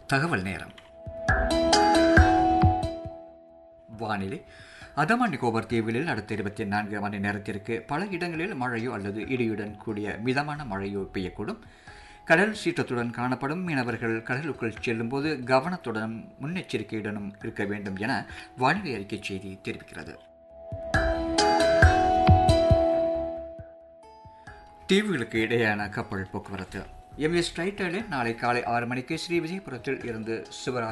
தகவல் நேரம் வானிலை அதமான் நிக்கோபர் தீவுகளில் அடுத்த இருபத்தி நான்கு மணி நேரத்திற்கு பல இடங்களில் மழையோ அல்லது இடியுடன் கூடிய மிதமான மழையோ பெய்யக்கூடும் கடல் சீற்றத்துடன் காணப்படும் மீனவர்கள் கடலுக்குள் செல்லும்போது கவனத்துடன் முன்னெச்சரிக்கையுடனும் இருக்க வேண்டும் என வானிலை அறிக்கை செய்தி தெரிவிக்கிறது தீவுகளுக்கு இடையேயான கப்பல் போக்குவரத்து எம்எஸ் டைட்டலில் நாளை காலை ஆறு மணிக்கு ஸ்ரீ விஜயபுரத்தில் இருந்து சிவராஜ்